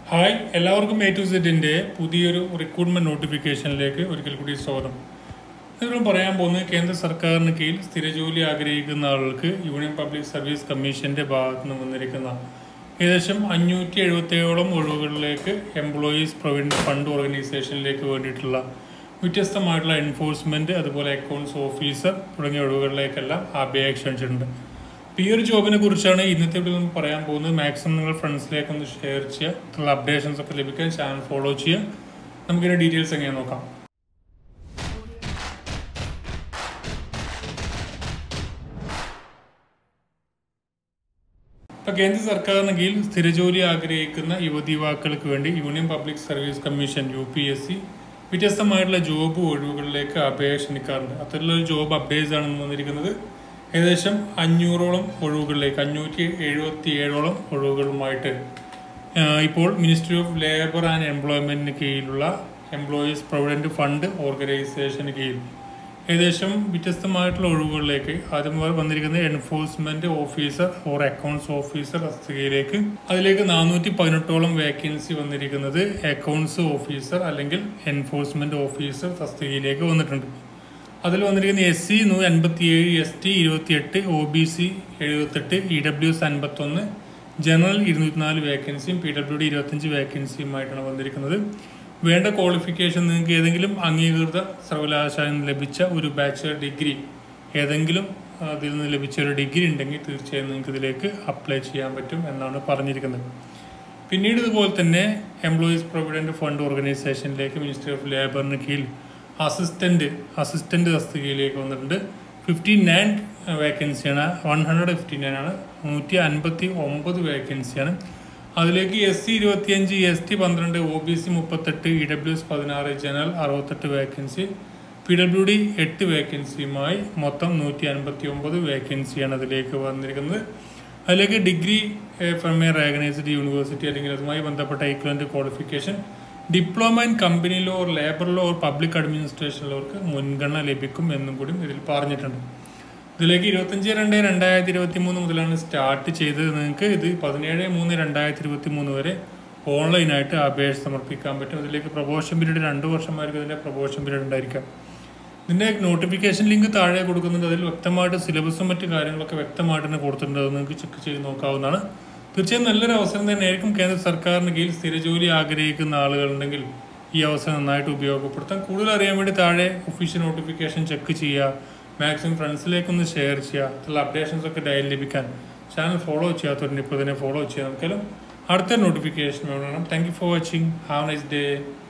hi എല്ലാവർക്കും A to സെറ്റിൻ്റെ പുതിയൊരു റിക്രൂട്ട്മെന്റ് നോട്ടിഫിക്കേഷനിലേക്ക് ഒരിക്കൽ കൂടി സ്വാഗതം നിങ്ങൾ പറയാൻ പോകുന്നത് കേന്ദ്ര സർക്കാരിന് കീഴിൽ സ്ഥിരജോലി ആഗ്രഹിക്കുന്ന ആളുകൾക്ക് യൂണിയൻ പബ്ലിക് സർവീസ് കമ്മീഷന്റെ ഭാഗത്ത് നിന്ന് വന്നിരിക്കുന്ന ഏകദേശം അഞ്ഞൂറ്റി എഴുപത്തേഴോളം ഒഴിവുകളിലേക്ക് എംപ്ലോയീസ് പ്രൊവിഡന്റ് ഫണ്ട് ഓർഗനൈസേഷനിലേക്ക് വേണ്ടിയിട്ടുള്ള വ്യത്യസ്തമായിട്ടുള്ള എൻഫോഴ്സ്മെന്റ് അതുപോലെ അക്കൗണ്ട്സ് ഓഫീസർ തുടങ്ങിയ ഒഴിവുകളിലേക്കെല്ലാം അപേക്ഷ ക്ഷണിച്ചിട്ടുണ്ട് അപ്പോൾ ഈ ഒരു ജോബിനെ കുറിച്ചാണ് ഇന്നത്തെ വീഡിയോയിൽ നമ്മൾ പറയാൻ പോകുന്നത് മാക്സിമം നിങ്ങൾ ഫ്രണ്ട്സിലേക്ക് ഒന്ന് ഷെയർ ചെയ്യുക ഇതിലുള്ള അപ്ഡേഷൻസ് ഒക്കെ ലഭിക്കാൻ ചാനൽ ഫോളോ ചെയ്യുക നമുക്കിതിന്റെ ഡീറ്റെയിൽസ് എങ്ങനെ നോക്കാം ഇപ്പൊ കേന്ദ്ര സർക്കാരിന് കീഴിൽ സ്ഥിരജോലി ആഗ്രഹിക്കുന്ന യുവതി യുവാക്കൾക്ക് വേണ്ടി union public service commission U P S C വ്യത്യസ്തമായിട്ടുള്ള ജോബ് ഒഴിവുകളിലേക്ക് അപേക്ഷ ക്ഷണിക്കാറുണ്ട് അത്തരത്തിലുള്ള ഒരു ജോബ് അപ്ഡേറ്റ്സ് ആണ് വന്നിരിക്കുന്നത് ഏകദേശം അഞ്ഞൂറോളം ഒഴിവുകളിലേക്ക് അഞ്ഞൂറ്റി എഴുപത്തി ഏഴോളം ഒഴിവുകളുമായിട്ട് ആഹ് ഇപ്പോൾ മിനിസ്ട്രി ഓഫ് ലേബർ ആൻഡ് എംപ്ലോയ്മെന്റിന് കീഴിലുള്ള എംപ്ലോയീസ് പ്രൊവിഡന്റ് ഫണ്ട് ഓർഗനൈസേഷന് കീഴിൽ ഏകദേശം വ്യത്യസ്തമായിട്ടുള്ള ഒഴിവുകളിലേക്ക് ആദ്യം വന്നിരിക്കുന്നത് enforcement officer or accounts officer തസ്തികയിലേക്ക് അതിലേക്ക് നാനൂറ്റി പതിനെട്ടോളം വേക്കൻസി വന്നിരിക്കുന്നത് അക്കൗണ്ട്സ് ഓഫീസർ അല്ലെങ്കിൽ എൻഫോഴ്സ്മെന്റ് ഓഫീസർ തസ്തികയിലേക്ക് വന്നിട്ടുണ്ട് അതിൽ വന്നിരിക്കുന്ന എസ് സി നൂറ്റി അൻപത്തി ഏഴ് എസ് ടി ഇരുപത്തിയെട്ട് ഒ ബി സി എഴുപത്തെട്ട് ഇ ഡബ്ല്യു എസ് അൻപത്തൊന്ന് ജനറൽ ഇരുന്നൂറ്റിനാല് വേക്കൻസിയും പി ഡബ്ല്യു ഡി ഇരുപത്തഞ്ച് വേക്കൻസിയുമായിട്ടാണ് വന്നിരിക്കുന്നത് വേണ്ട ക്വാളിഫിക്കേഷൻ നിങ്ങൾക്ക് ഏതെങ്കിലും അംഗീകൃത സർവകലാശാലയിൽ നിന്ന് ലഭിച്ച ഒരു ബാച്ചുലർ ഡിഗ്രി ഏതെങ്കിലും അതിൽ നിന്ന് ലഭിച്ച ഒരു ഡിഗ്രി ഉണ്ടെങ്കിൽ തീർച്ചയായും നിങ്ങൾക്ക് ഇതിലേക്ക് അപ്ലൈ ചെയ്യാൻ പറ്റും എന്നാണ് പറഞ്ഞിരിക്കുന്നത് പിന്നീട് ഇതുപോലെ തന്നെ എംപ്ലോയീസ് പ്രൊവിഡന്റ് ഫണ്ട് ഓർഗനൈസേഷനിലേക്ക് മിനിസ്ട്രി ഓഫ് ലേബറിന് കീഴിൽ അസിസ്റ്റന്റ് അസിസ്റ്റന്റ് തസ്തികയിലേക്ക് വന്നിട്ടുണ്ട് ഫിഫ്റ്റി നയൻ വേക്കൻസിയാണ് വൺ ഹൺഡ്രഡ് ഫിഫ്റ്റി നയൻ ആണ് നൂറ്റി അൻപത്തി ഒമ്പത് വേക്കൻസിയാണ് അതിലേക്ക് എസ് സി ഇരുപത്തിയഞ്ച് എസ് ടി പന്ത്രണ്ട് ഒ ബി സി മുപ്പത്തെട്ട് ഇ ഡബ്ല്യു എസ് പതിനാറ് ജനറൽ അറുപത്തെട്ട് വേക്കൻസി പി ഡബ്ല്യു ഡി എട്ട് വേക്കൻസിയുമായി മൊത്തം നൂറ്റി അൻപത്തി ഒമ്പത് വേക്കൻസിയാണ് അതിലേക്ക് വന്നിരിക്കുന്നത് അതിലേക്ക് degree from a recognised university അല്ലെങ്കിൽ അതുമായി ബന്ധപ്പെട്ട equivalent qualification diploma in company law or labour law or public അഡ്മിനിസ്ട്രേഷനിലുള്ളവർക്ക് മുൻഗണന ലഭിക്കും എന്നും കൂടി ഇതിൽ പറഞ്ഞിട്ടുണ്ട് ഇതിലേക്ക് ഇരുപത്തഞ്ച് രണ്ട് രണ്ടായിരത്തി ഇരുപത്തി മൂന്ന് മുതലാണ് സ്റ്റാർട്ട് ചെയ്തത് നിങ്ങൾക്ക് ഇത് പതിനേഴ് മൂന്ന് രണ്ടായിരത്തി ഇരുപത്തി മൂന്ന് വരെ ഓൺലൈനായിട്ട് അപേക്ഷ സമർപ്പിക്കാൻ പറ്റും ഇതിലേക്ക് പ്രൊമോഷൻ പീരീഡ് രണ്ട് വർഷമായിരിക്കും ഇതിൻ്റെ പ്രൊമോഷൻ പീരീഡ് ഉണ്ടായിരിക്കാം ഇതിൻ്റെ നോട്ടിഫിക്കേഷൻ ലിങ്ക് താഴെ കൊടുക്കുന്നുണ്ട് അതിൽ വ്യക്തമായിട്ട് സിലബസും മറ്റു കാര്യങ്ങളൊക്കെ വ്യക്തമായിട്ട് തന്നെ കൊടുത്തിട്ടുണ്ട് അത് നിങ്ങൾക്ക് ചെക്ക് ചെയ്ത് നോക്കാവുന്നതാണ് തീർച്ചയായും നല്ലൊരു അവസരം തന്നെയായിരിക്കും കേന്ദ്ര സർക്കാരിന് കീഴിൽ സ്ഥിരജോലി ആഗ്രഹിക്കുന്ന ആളുകളുണ്ടെങ്കിൽ ഈ അവസരം നന്നായിട്ട് ഉപയോഗപ്പെടുത്താം കൂടുതൽ അറിയാൻ വേണ്ടി താഴെ ഒഫീഷ്യൽ നോട്ടിഫിക്കേഷൻ ചെക്ക് ചെയ്യുക മാക്സിമം ഫ്രണ്ട്സിലേക്കൊന്ന് ഷെയർ ചെയ്യുക അതിലുള്ള അപ്ഡേഷൻസ് ഒക്കെ ഡയൽ ലഭിക്കാൻ ചാനൽ ഫോളോ ചെയ്യാത്തവരുണ്ട് ഇപ്പോൾ തന്നെ ഫോളോ ചെയ്യാം നമുക്കെല്ലാം അടുത്ത നോട്ടിഫിക്കേഷൻ വേണം thank you for watching have nice day